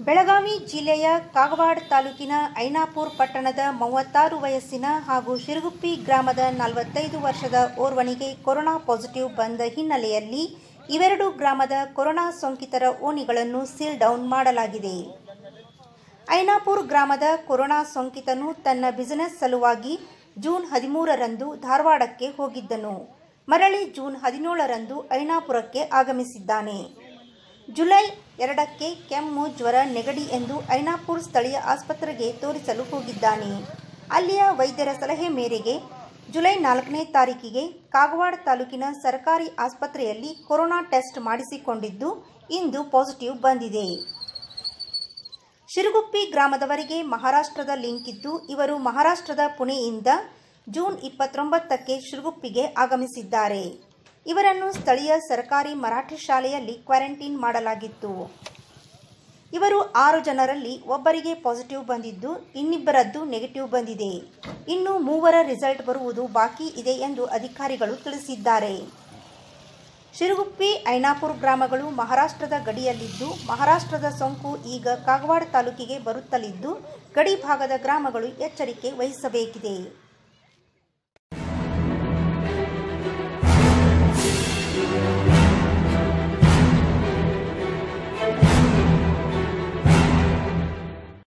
ಬೆಳಗಾವಿ ಜಿಲ್ಲೆಯ ಕಾಗವಾಡ ತಾಲೂಕಿನ ಐನಾಪುರ ಪಟ್ಟಣದ ಮೂವತ್ತಾರು ವಯಸ್ಸಿನ ಹಾಗೂ ಶಿರಗುಪ್ಪಿ ಗ್ರಾಮದ ನಲವತ್ತೈದು ವರ್ಷದ ಓರ್ವನಿಗೆ ಕೊರೋನಾ ಪಾಸಿಟಿವ್ ಬಂದ ಹಿನ್ನೆಲೆಯಲ್ಲಿ ಇವೆರಡು ಗ್ರಾಮದ ಕೊರೋನಾ ಸೋಂಕಿತರ ಓಣಿಗಳನ್ನು ಸೀಲ್ ಡೌನ್ ಮಾಡಲಾಗಿದೆ ಐನಾಪುರ ಗ್ರಾಮದ ಕೊರೋನಾ ಸೋಂಕಿತನು ತನ್ನ ಬಿಸಿನೆಸ್ ಸಲುವಾಗಿ ಜೂನ್ ಹದಿಮೂರರಂದು ಧಾರವಾಡಕ್ಕೆ ಹೋಗಿದ್ದನು ಮರಳಿ ಜೂನ್ ಹದಿನೇಳರಂದು ಐನಾಪುರಕ್ಕೆ ಆಗಮಿಸಿದ್ದಾನೆ ಜುಲೈ ಎರಡಕ್ಕೆ ಕೆಮ್ಮು ಜ್ವರ ನೆಗಡಿ ಎಂದು ಐನಾಪುರ ಸ್ಥಳೀಯ ಆಸ್ಪತ್ರೆಗೆ ತೋರಿಸಲು ಹೋಗಿದ್ದಾನೆ ಅಲ್ಲಿಯ ವೈದ್ಯರ ಸಲಹೆ ಮೇರೆಗೆ ಜುಲೈ ನಾಲ್ಕನೇ ತಾರೀಕಿಗೆ ಕಾಗವಾಡ ತಾಲೂಕಿನ ಸರ್ಕಾರಿ ಆಸ್ಪತ್ರೆಯಲ್ಲಿ ಕೊರೋನಾ ಟೆಸ್ಟ್ ಮಾಡಿಸಿಕೊಂಡಿದ್ದು ಇಂದು ಪಾಸಿಟಿವ್ ಬಂದಿದೆ ಶಿರಗುಪ್ಪಿ ಗ್ರಾಮದವರಿಗೆ ಮಹಾರಾಷ್ಟ್ರದ ಲಿಂಕ್ ಇದ್ದು ಇವರು ಮಹಾರಾಷ್ಟ್ರದ ಪುಣೆಯಿಂದ ಜೂನ್ ಇಪ್ಪತ್ತೊಂಬತ್ತಕ್ಕೆ ಶಿರಗುಪ್ಪಿಗೆ ಆಗಮಿಸಿದ್ದಾರೆ ಇವರನ್ನು ಸ್ಥಳೀಯ ಸರ್ಕಾರಿ ಮರಾಠಿ ಶಾಲೆಯಲ್ಲಿ ಕ್ವಾರಂಟೈನ್ ಮಾಡಲಾಗಿತ್ತು ಇವರು ಆರು ಜನರಲ್ಲಿ ಒಬ್ಬರಿಗೆ ಪಾಸಿಟಿವ್ ಬಂದಿದ್ದು ಇನ್ನಿಬ್ಬರದ್ದು ನೆಗೆಟಿವ್ ಬಂದಿದೆ ಇನ್ನು ಮೂವರ ರಿಸಲ್ಟ್ ಬರುವುದು ಬಾಕಿ ಇದೆ ಎಂದು ಅಧಿಕಾರಿಗಳು ತಿಳಿಸಿದ್ದಾರೆ ಶಿರಗುಪ್ಪಿ ಐನಾಪುರ ಗ್ರಾಮಗಳು ಮಹಾರಾಷ್ಟ್ರದ ಗಡಿಯಲ್ಲಿದ್ದು ಮಹಾರಾಷ್ಟ್ರದ ಸೋಂಕು ಈಗ ಕಾಗವಾಡ ತಾಲೂಕಿಗೆ ಬರುತ್ತಲಿದ್ದು ಗಡಿ ಭಾಗದ ಗ್ರಾಮಗಳು ಎಚ್ಚರಿಕೆ ವಹಿಸಬೇಕಿದೆ